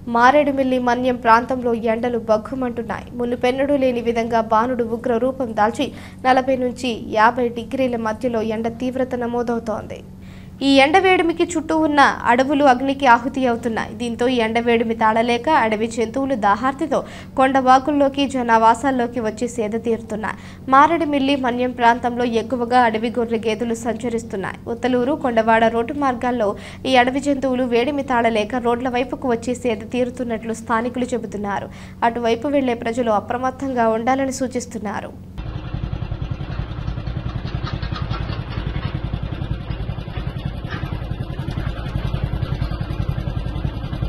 మారేడుమిల్లి మన్యం ప్రాంతంలో ఎండలు బగ్గుమంటున్నాయి మునుపెన్నడూ లేని విధంగా బాణుడు ఉగ్ర రూపం దాల్చి నలభై నుంచి యాభై డిగ్రీల మధ్యలో ఎండ తీవ్రత నమోదవుతోంది ఈ ఎండవేడిమికి చుట్టూ ఉన్న అడవులు అగ్నికి ఆహుతి అవుతున్నాయి దీంతో ఈ ఎండవేడిమి తాళలేక అడవి జంతువులు దాహార్తితో కొండవాకుల్లోకి జనావాసాల్లోకి వచ్చి సేద తీరుతున్నాయి మారేడుమిల్లి మన్యం ప్రాంతంలో ఎక్కువగా అడవి గొర్రె గేదెలు సంచరిస్తున్నాయి ఉత్తలూరు కొండవాడ రోడ్డు మార్గాల్లో ఈ అడవి జంతువులు వేడిమి తాళలేక రోడ్ల వైపుకు వచ్చి సేద తీరుతున్నట్లు స్థానికులు చెబుతున్నారు అటువైపు వెళ్లే ప్రజలు అప్రమత్తంగా ఉండాలని సూచిస్తున్నారు